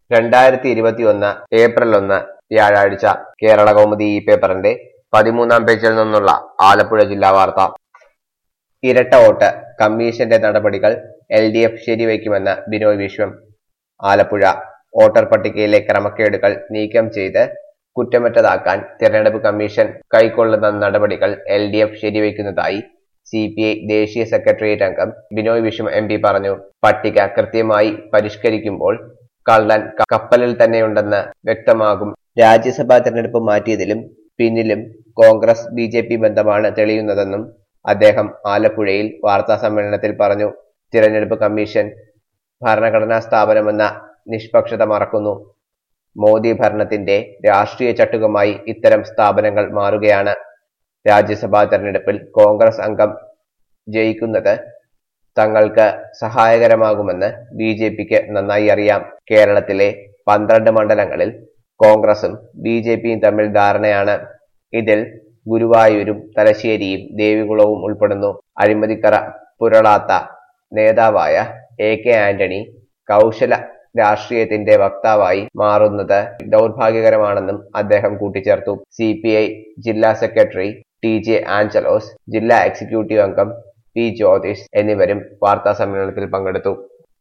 രണ്ടായിരത്തി ഇരുപത്തി ഒന്ന് ഏപ്രിൽ ഒന്ന് വ്യാഴാഴ്ച കേരള കൗമുദി ഈ പേപ്പറിന്റെ പതിമൂന്നാം പേജിൽ നിന്നുള്ള ആലപ്പുഴ ജില്ലാ വാർത്ത ഇരട്ട വോട്ട് കമ്മീഷന്റെ നടപടികൾ എൽ ഡി എഫ് ശരിവയ്ക്കുമെന്ന് ബിനോയ് വിശ്വം ആലപ്പുഴ വോട്ടർ പട്ടികയിലെ ക്രമക്കേടുകൾ നീക്കം ചെയ്ത് കുറ്റമറ്റതാക്കാൻ തിരഞ്ഞെടുപ്പ് കമ്മീഷൻ കൈക്കൊള്ളുന്ന നടപടികൾ എൽ ഡി എഫ് ശരിവയ്ക്കുന്നതായി സി പി ഐ ദേശീയ സെക്രട്ടേറിയറ്റ് അംഗം ബിനോയ് വിശ്വം എം പി പറഞ്ഞു പട്ടിക കൃത്യമായി പരിഷ്കരിക്കുമ്പോൾ കള്ളൻ കപ്പലിൽ തന്നെയുണ്ടെന്ന് വ്യക്തമാകും രാജ്യസഭാ തെരഞ്ഞെടുപ്പ് മാറ്റിയതിലും പിന്നിലും കോൺഗ്രസ് ബി ജെ പി ബന്ധമാണ് തെളിയുന്നതെന്നും അദ്ദേഹം ആലപ്പുഴയിൽ വാർത്താ സമ്മേളനത്തിൽ പറഞ്ഞു തിരഞ്ഞെടുപ്പ് കമ്മീഷൻ ഭരണഘടനാ സ്ഥാപനമെന്ന നിഷ്പക്ഷത മറക്കുന്നു മോദി ഭരണത്തിന്റെ രാഷ്ട്രീയ ചട്ടുകമായി ഇത്തരം സ്ഥാപനങ്ങൾ മാറുകയാണ് രാജ്യസഭാ തെരഞ്ഞെടുപ്പിൽ കോൺഗ്രസ് അംഗം ജയിക്കുന്നത് തങ്ങൾക്ക് സഹായകരമാകുമെന്ന് ബി ജെ പിക്ക് നന്നായി അറിയാം കേരളത്തിലെ പന്ത്രണ്ട് മണ്ഡലങ്ങളിൽ കോൺഗ്രസും ബി ജെ പിയും തമ്മിൽ ധാരണയാണ് ഇതിൽ ഗുരുവായൂരും തലശ്ശേരിയും ദേവികുളവും ഉൾപ്പെടുന്നു അഴിമതിക്കറ പുരളാത്ത നേതാവായ എ കെ ആന്റണി കൗശല രാഷ്ട്രീയത്തിന്റെ വക്താവായി മാറുന്നത് ദൗർഭാഗ്യകരമാണെന്നും അദ്ദേഹം കൂട്ടിച്ചേർത്തു സി പി ഐ ജില്ലാ സെക്രട്ടറി ടി ജെ ആഞ്ചലോസ് ജില്ലാ എക്സിക്യൂട്ടീവ് അംഗം പി ജ്യോതിഷ് എന്നിവരും വാർത്താ സമ്മേളനത്തിൽ പങ്കെടുത്തു